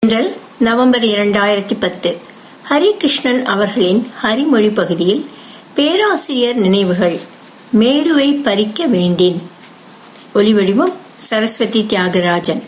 தென்றல் நவம்பர் இரண்டாயிரத்தி பத்து ஹரிகிருஷ்ணன் அவர்களின் ஹரிமொழி பகுதியில் பேராசிரியர் நினைவுகள் மேருவை பறிக்க வேண்டேன் ஒலிவடிவம் சரஸ்வதி தியாகராஜன்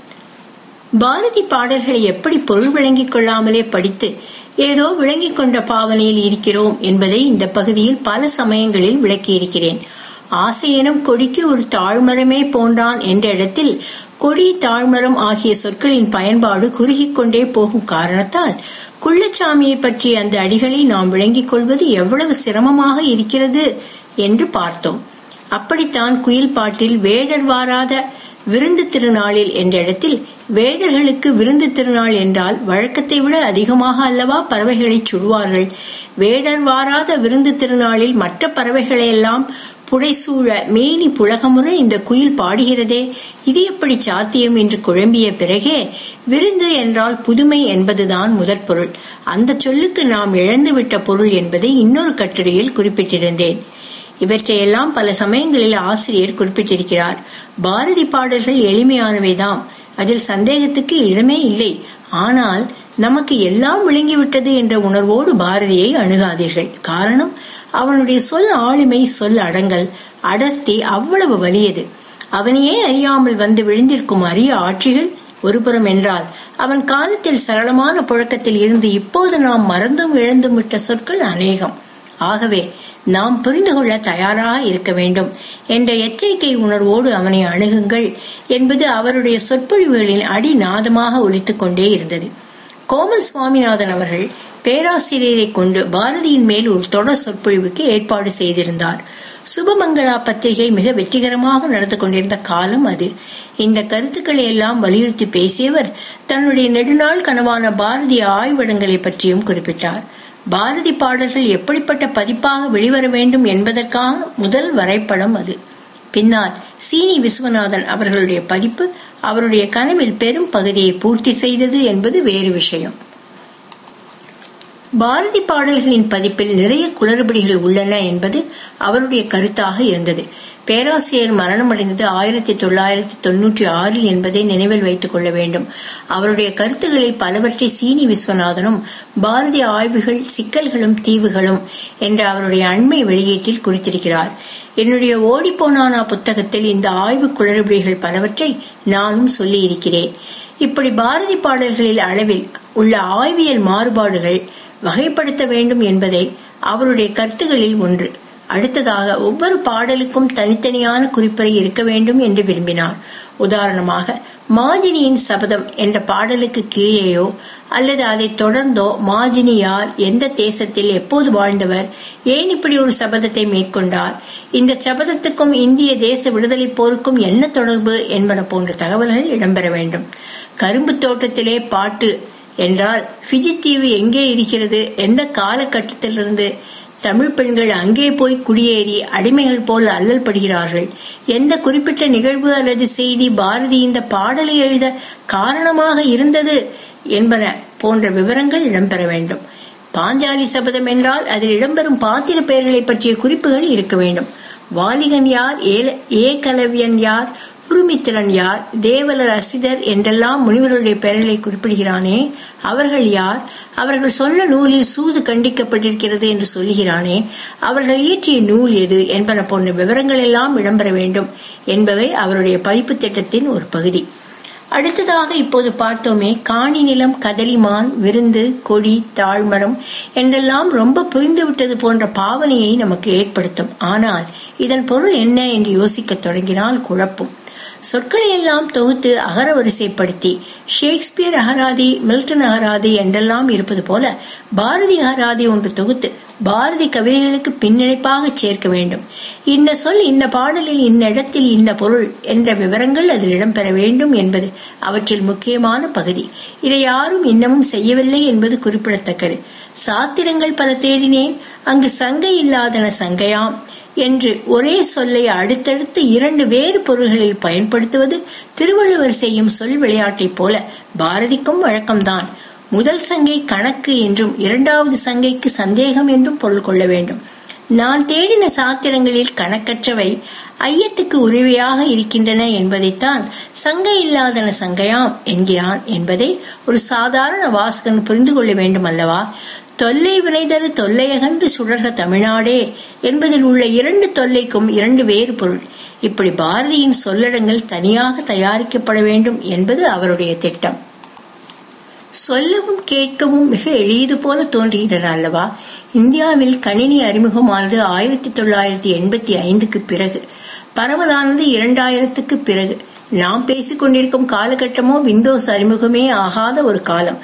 பாரதி பாடல்களை எப்படி பொருள் விளங்கிக் கொள்ளாமலே படித்து ஏதோ விளங்கிக் கொண்ட பாவனையில் இருக்கிறோம் என்பதை இந்த பகுதியில் பல சமயங்களில் விளக்கியிருக்கிறேன் ஆசையெனும் கொடிக்கு ஒரு தாழ்மரமே போன்றான் என்ற இடத்தில் கொடி தாழ்மரம் ஆகிய சொற்களின் பயன்பாடு குறுகிக் கொண்டே போகும் காரணத்தால் குள்ளச்சாமியை பற்றிய அந்த அடிகளை நாம் விளங்கிக் கொள்வது எவ்வளவு சிரமமாக இருக்கிறது என்று பார்த்தோம் அப்படித்தான் குயில் பாட்டில் வேடர் வாராத விருந்து திருநாளில் என்ற இடத்தில் வேடர்களுக்கு விருந்து திருநாள் என்றால் வழக்கத்தை விட அதிகமாக அல்லவா பறவைகளை சுடுவார்கள் வேடர் வாராத விருந்து திருநாளில் மற்ற பறவைகளையெல்லாம் புடைசூழ மேனி புலகமுற இந்த குயில் பாடுகிறதே இது எப்படி சாத்தியம் என்று குழம்பிய பிறகே விருந்து என்றால் புதுமை என்பதுதான் முதற் பொருள் அந்த சொல்லுக்கு நாம் இழந்துவிட்ட பொருள் என்பதை இன்னொரு கட்டுரையில் குறிப்பிட்டிருந்தேன் இவற்றையெல்லாம் பல சமயங்களில் ஆசிரியர் குறிப்பிட்டிருக்கிறார் பாரதி பாடல்கள் எளிமையானவைதாம் அதில் சந்தேகத்துக்கு இடமே இல்லை ஆனால் நமக்கு எல்லாம் விளங்கிவிட்டது என்ற உணர்வோடு பாரதியை அணுகாதீர்கள் காரணம் அவனுடைய சொல் ஆளுமை சொல் அடங்கல் அடர்த்தி அவ்வளவு வலியது அவனையே அறியாமல் வந்து விழுந்திருக்கும் அரிய ஆட்சிகள் ஒருபுறம் என்றால் அவன் காலத்தில் சரளமான புழக்கத்தில் இருந்து இப்போது நாம் மறந்தும் இழந்தும் விட்ட சொற்கள் அநேகம் ஆகவே நாம் புரிந்து கொள்ள தயாராக இருக்க வேண்டும் என்ற எச்சரிக்கை உணர்வோடு அவனை அணுகுங்கள் என்பது அவருடைய சொற்பொழிவுகளின் அடிநாதமாக ஒலித்துக் கொண்டே இருந்தது கோமல் சுவாமிநாதன் அவர்கள் பேராசிரியரை கொண்டு பாரதியின் மேல் ஒரு தொடர் சொற்பொழிவுக்கு ஏற்பாடு செய்திருந்தார் சுபமங்களா பத்திரிகை மிக வெற்றிகரமாக நடந்து கொண்டிருந்த காலம் அது இந்த கருத்துக்களை எல்லாம் வலியுறுத்தி பேசியவர் தன்னுடைய நெடுநாள் கனவான பாரதிய ஆய்வடங்களை பற்றியும் குறிப்பிட்டார் பாரதி பாடல்கள் எப்படிப்பட்ட பதிப்பாக வெளிவர வேண்டும் என்பதற்காக முதல் வரைபடம் அது பின்னால் சீனி விஸ்வநாதன் அவர்களுடைய பதிப்பு அவருடைய கனவில் பெரும் பகுதியை பூர்த்தி செய்தது என்பது வேறு விஷயம் பாரதி பாடல்களின் பதிப்பில் நிறைய குளறுபடிகள் உள்ளன என்பது அவருடைய கருத்தாக இருந்தது பேராசிரியர் மரணமடைந்தது ஆயிரத்தி தொள்ளாயிரத்தி தொன்னூற்றி ஆறில் என்பதை நினைவில் வைத்துக் கொள்ள வேண்டும் அவருடைய கருத்துகளில் பலவற்றை சீனி விஸ்வநாதனும் பாரதி ஆய்வுகள் சிக்கல்களும் தீவுகளும் என்ற அவருடைய அண்மை வெளியீட்டில் குறித்திருக்கிறார் என்னுடைய ஓடிப்போனானா புத்தகத்தில் இந்த ஆய்வு குளறுபடிகள் பலவற்றை நானும் சொல்லி இருக்கிறேன் இப்படி பாரதி பாடல்களில் அளவில் உள்ள ஆய்வியல் மாறுபாடுகள் வகைப்படுத்த வேண்டும் என்பதை அவருடைய கருத்துகளில் ஒன்று அடுத்ததாக ஒவ்வொரு பாடலுக்கும் தனித்தனியான குறிப்பறை இருக்க வேண்டும் என்று விரும்பினார் உதாரணமாக மாஜினியின் சபதம் என்ற பாடலுக்கு கீழேயோ அல்லது அதை தொடர்ந்தோ மாஜினி யார் எந்த தேசத்தில் எப்போது வாழ்ந்தவர் ஏன் இப்படி ஒரு சபதத்தை மேற்கொண்டார் இந்த சபதத்துக்கும் இந்திய தேச விடுதலை போருக்கும் என்ன தொடர்பு என்பன போன்ற தகவல்கள் இடம்பெற வேண்டும் கரும்பு தோட்டத்திலே பாட்டு என்றால் பிஜி தீவு எங்கே இருக்கிறது எந்த காலகட்டத்திலிருந்து தமிழ் பெண்கள் அங்கே போய் குடியேறி அடிமைகள் போல் அல்லல் படுகிறார்கள் எந்த குறிப்பிட்ட நிகழ்வு அல்லது செய்தி பாரதி இந்த பாடலை எழுத காரணமாக இருந்தது என்பன போன்ற விவரங்கள் இடம்பெற வேண்டும் பாஞ்சாலி சபதம் என்றால் அதில் இடம்பெறும் பாத்திர பெயர்களை பற்றிய குறிப்புகள் இருக்க வேண்டும் வாலிகன் யார் ஏகலவியன் யார் குருமித்திரன் யார் தேவலர் அசிதர் என்றெல்லாம் முனிவருடைய பெயர்களை குறிப்பிடுகிறானே அவர்கள் யார் அவர்கள் சொன்ன நூலில் சூது கண்டிக்கப்பட்டிருக்கிறது என்று சொல்லுகிறானே அவர்கள் இயற்றிய நூல் எது என்பன போன்ற விவரங்கள் எல்லாம் இடம்பெற வேண்டும் என்பவை அவருடைய பதிப்பு திட்டத்தின் ஒரு பகுதி அடுத்ததாக இப்போது பார்த்தோமே காணி நிலம் கதலிமான் விருந்து கொடி தாழ்மரம் என்றெல்லாம் ரொம்ப புரிந்துவிட்டது போன்ற பாவனையை நமக்கு ஏற்படுத்தும் ஆனால் இதன் பொருள் என்ன என்று யோசிக்க தொடங்கினால் குழப்பும் சொற்களை எல்லாம் தொகுத்து அகர வரிசைப்படுத்தி ஷேக்ஸ்பியர் அகராதி மில்டன் அகராதி என்றெல்லாம் இருப்பது போல பாரதி அகராதி ஒன்று தொகுத்து பாரதி கவிதைகளுக்கு பின்னிணைப்பாக சேர்க்க வேண்டும் இந்த சொல் இந்த பாடலில் இந்த இடத்தில் இந்த பொருள் என்ற விவரங்கள் அதில் இடம்பெற வேண்டும் என்பது அவற்றில் முக்கியமான பகுதி இதை யாரும் இன்னமும் செய்யவில்லை என்பது குறிப்பிடத்தக்கது சாத்திரங்கள் பல தேடினேன் அங்கு சங்கை இல்லாதன சங்கையாம் என்று ஒரே சொல்லை அடுத்தடுத்து இரண்டு வேறு பொருள்களில் பயன்படுத்துவது திருவள்ளுவர் செய்யும் சொல் விளையாட்டைப் போல பாரதிக்கும் வழக்கம்தான் முதல் சங்கை கணக்கு என்றும் இரண்டாவது சங்கைக்கு சந்தேகம் என்றும் பொருள் கொள்ள வேண்டும் நான் தேடின சாத்திரங்களில் கணக்கற்றவை ஐயத்துக்கு உதவியாக இருக்கின்றன என்பதைத்தான் சங்க இல்லாதன சங்கையாம் என்கிறான் என்பதை ஒரு சாதாரண வாசகன் புரிந்து கொள்ள வேண்டும் அல்லவா தொல்லை வினைதரு தொல்லையகன்று சுடர்க தமிழ்நாடே என்பதில் உள்ள இரண்டு தொல்லைக்கும் இரண்டு வேறு பொருள் இப்படி பாரதியின் சொல்லடங்கள் தனியாக தயாரிக்கப்பட வேண்டும் என்பது அவருடைய திட்டம் சொல்லவும் கேட்கவும் மிக எளியது போல தோன்றுகின்றன அல்லவா இந்தியாவில் கணினி அறிமுகமானது ஆயிரத்தி தொள்ளாயிரத்தி எண்பத்தி ஐந்துக்கு பிறகு பரவலானது இரண்டாயிரத்துக்கு பிறகு நாம் பேசிக் கொண்டிருக்கும் காலகட்டமோ விண்டோஸ் அறிமுகமே ஆகாத ஒரு காலம்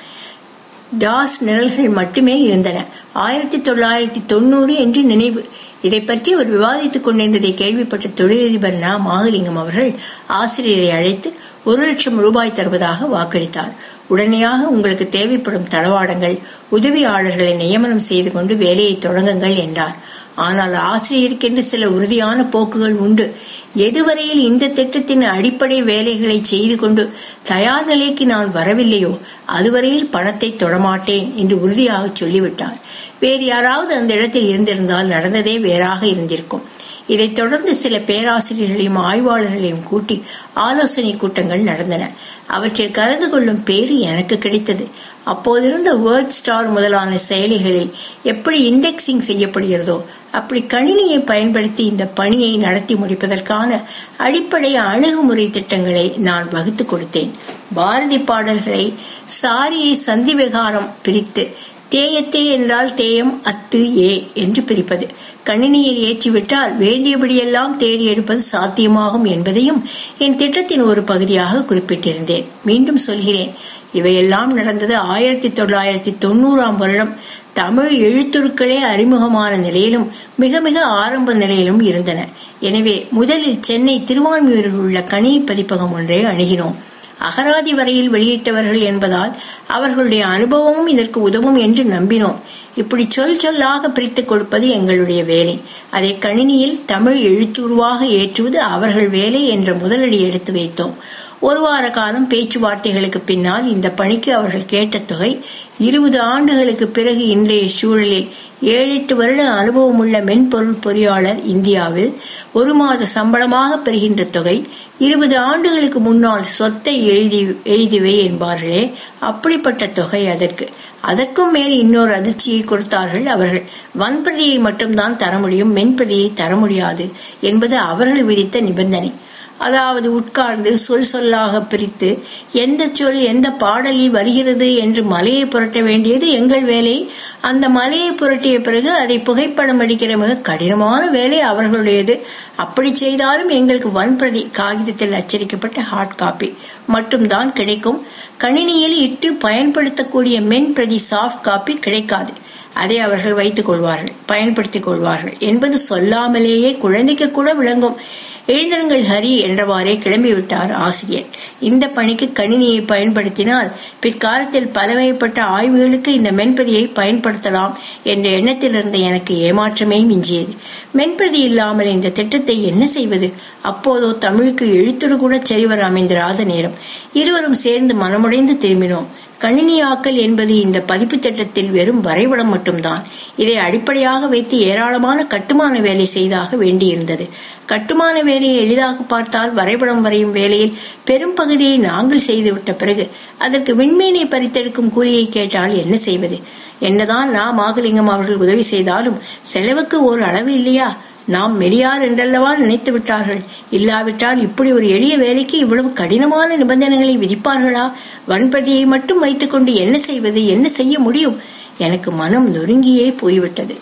டாஸ் நிரல்கள் மட்டுமே இருந்தன ஆயிரத்தி தொள்ளாயிரத்தி தொண்ணூறு என்று நினைவு இதை பற்றி அவர் விவாதித்துக் கொண்டிருந்ததை கேள்விப்பட்ட தொழிலதிபர் நா மாகலிங்கம் அவர்கள் ஆசிரியரை அழைத்து ஒரு லட்சம் ரூபாய் தருவதாக வாக்களித்தார் உடனடியாக உங்களுக்கு தேவைப்படும் தளவாடங்கள் உதவியாளர்களை நியமனம் செய்து கொண்டு வேலையை தொடங்குங்கள் என்றார் ஆனால் ஆசிரியருக்கென்று சில உறுதியான போக்குகள் உண்டு எதுவரையில் இந்த திட்டத்தின் அடிப்படை வேலைகளை செய்து கொண்டு தயார் நிலைக்கு நான் வரவில்லையோ அதுவரையில் பணத்தை தொடமாட்டேன் என்று உறுதியாக சொல்லிவிட்டார் வேறு யாராவது அந்த இடத்தில் இருந்திருந்தால் நடந்ததே வேறாக இருந்திருக்கும் இதைத் தொடர்ந்து சில பேராசிரியர்களையும் ஆய்வாளர்களையும் கூட்டி ஆலோசனை கூட்டங்கள் நடந்தன அவற்றில் கலந்து கொள்ளும் பேரு எனக்கு கிடைத்தது அப்போதிருந்த வேர்ட் ஸ்டார் முதலான செயலிகளில் எப்படி இண்டெக்ஸிங் செய்யப்படுகிறதோ அப்படி கணினியை பயன்படுத்தி இந்த பணியை நடத்தி முடிப்பதற்கான அடிப்படை அணுகுமுறை திட்டங்களை நான் வகுத்து கொடுத்தேன் பாரதி பாடல்களை சாரியை சந்தி விகாரம் பிரித்து தேயத்தே என்றால் தேயம் அத்து ஏ என்று பிரிப்பது கணினியில் ஏற்றிவிட்டால் வேண்டியபடியெல்லாம் தேடி எடுப்பது சாத்தியமாகும் என்பதையும் என் திட்டத்தின் ஒரு பகுதியாக குறிப்பிட்டிருந்தேன் மீண்டும் சொல்கிறேன் இவையெல்லாம் நடந்தது ஆயிரத்தி தொள்ளாயிரத்தி தொண்ணூறாம் வருடம் தமிழ் எழுத்துருக்களே அறிமுகமான நிலையிலும் மிக மிக ஆரம்ப நிலையிலும் இருந்தன எனவே முதலில் சென்னை திருவான்மியூரில் உள்ள கணினி பதிப்பகம் ஒன்றை அணுகினோம் அகராதி வரையில் வெளியிட்டவர்கள் என்பதால் அவர்களுடைய அனுபவமும் இதற்கு உதவும் என்று நம்பினோம் இப்படி சொல் சொல்லாக பிரித்துக் கொடுப்பது எங்களுடைய வேலை அதை கணினியில் தமிழ் எழுத்துருவாக ஏற்றுவது அவர்கள் வேலை என்ற முதலடி எடுத்து வைத்தோம் ஒரு வார காலம் பேச்சுவார்த்தைகளுக்கு பின்னால் இந்த பணிக்கு அவர்கள் கேட்ட தொகை இருபது ஆண்டுகளுக்கு பிறகு இன்றைய சூழலில் ஏழு எட்டு வருட அனுபவமுள்ள மென்பொருள் பொறியாளர் இந்தியாவில் ஒரு மாத சம்பளமாக பெறுகின்ற தொகை இருபது ஆண்டுகளுக்கு முன்னால் சொத்தை எழுதி எழுதிவை என்பார்களே அப்படிப்பட்ட தொகை அதற்கு அதற்கும் மேல் இன்னொரு அதிர்ச்சியை கொடுத்தார்கள் அவர்கள் வன்பிரதியை மட்டும்தான் தர முடியும் மென்பிரதியை தர முடியாது என்பது அவர்கள் விதித்த நிபந்தனை அதாவது உட்கார்ந்து சொல் சொல்லாக பிரித்து எந்த சொல் எந்த பாடலில் வருகிறது என்று மலையை புரட்ட வேண்டியது எங்கள் வேலை அந்த மலையை புரட்டிய பிறகு அதை புகைப்படம் அடிக்கிற மிக கடினமான வேலை அவர்களுடையது அப்படி செய்தாலும் எங்களுக்கு வன்பிரதி காகிதத்தில் அச்சரிக்கப்பட்ட ஹார்ட் காப்பி மட்டும்தான் கிடைக்கும் கணினியில் இட்டு பயன்படுத்தக்கூடிய மென் பிரதி சாஃப்ட் காப்பி கிடைக்காது அதை அவர்கள் வைத்துக் கொள்வார்கள் பயன்படுத்திக் கொள்வார்கள் என்பது சொல்லாமலேயே குழந்தைக்கு கூட விளங்கும் எழுந்திருங்கள் ஹரி என்றவாறே கிளம்பிவிட்டார் ஆசிரியர் இந்த பணிக்கு கணினியை பயன்படுத்தினால் பிற்காலத்தில் பலவகைப்பட்ட ஆய்வுகளுக்கு இந்த மென்பதியை பயன்படுத்தலாம் என்ற எண்ணத்தில் இருந்த எனக்கு ஏமாற்றமே மிஞ்சியது மென்பதி இல்லாமல் இந்த திட்டத்தை என்ன செய்வது அப்போதோ தமிழுக்கு எழுத்துரு கூட சரிவர அமைந்திராத நேரம் இருவரும் சேர்ந்து மனமுடைந்து திரும்பினோம் கணினியாக்கல் என்பது இந்த பதிப்பு திட்டத்தில் வெறும் வரைபடம் மட்டும்தான் இதை அடிப்படையாக வைத்து ஏராளமான கட்டுமான வேலை செய்தாக வேண்டியிருந்தது கட்டுமான வேலையை எளிதாக பார்த்தால் வரைபடம் வரையும் வேலையில் பெரும் பகுதியை நாங்கள் செய்துவிட்ட பிறகு அதற்கு விண்மீனை பறித்தெடுக்கும் கூலியை கேட்டால் என்ன செய்வது என்னதான் நாம் மாகலிங்கம் அவர்கள் உதவி செய்தாலும் செலவுக்கு ஒரு அளவு இல்லையா நாம் மெரியார் என்றல்லவா நினைத்து விட்டார்கள் இல்லாவிட்டால் இப்படி ஒரு எளிய வேலைக்கு இவ்வளவு கடினமான நிபந்தனைகளை விதிப்பார்களா வன்பதியை மட்டும் வைத்துக்கொண்டு என்ன செய்வது என்ன செய்ய முடியும் எனக்கு மனம் நொறுங்கியே போய்விட்டது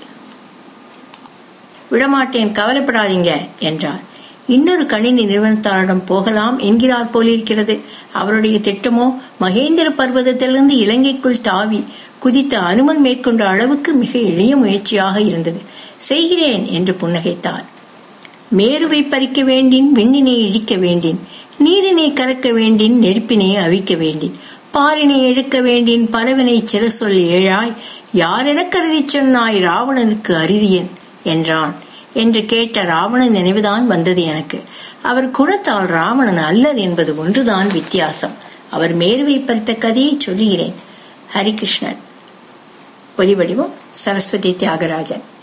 விடமாட்டேன் கவலைப்படாதீங்க என்றார் இன்னொரு கணினி நிறுவனத்தாரிடம் போகலாம் என்கிறார் போலிருக்கிறது அவருடைய திட்டமோ மகேந்திர பர்வதத்திலிருந்து இலங்கைக்குள் தாவி குதித்த அனுமன் மேற்கொண்ட அளவுக்கு மிக எளிய முயற்சியாக இருந்தது செய்கிறேன் என்று புன்னகைத்தார் மேருவை பறிக்க வேண்டின் விண்ணினை இடிக்க வேண்டின் நீரினை கலக்க வேண்டின் நெருப்பினை அவிக்க வேண்டின் பாரினை இழுக்க வேண்டின் பலவினை சில சொல் ஏழாய் யாரென கருதி சொன்னாய் ராவணனுக்கு அரிதியன் என்றான் என்று கேட்ட ராவணன் நினைவுதான் வந்தது எனக்கு அவர் குணத்தால் ராவணன் அல்லர் என்பது ஒன்றுதான் வித்தியாசம் அவர் மேருவை பறித்த கதையை சொல்லுகிறேன் ஹரிகிருஷ்ணன் ஒலிவடிவம் சரஸ்வதி தியாகராஜன்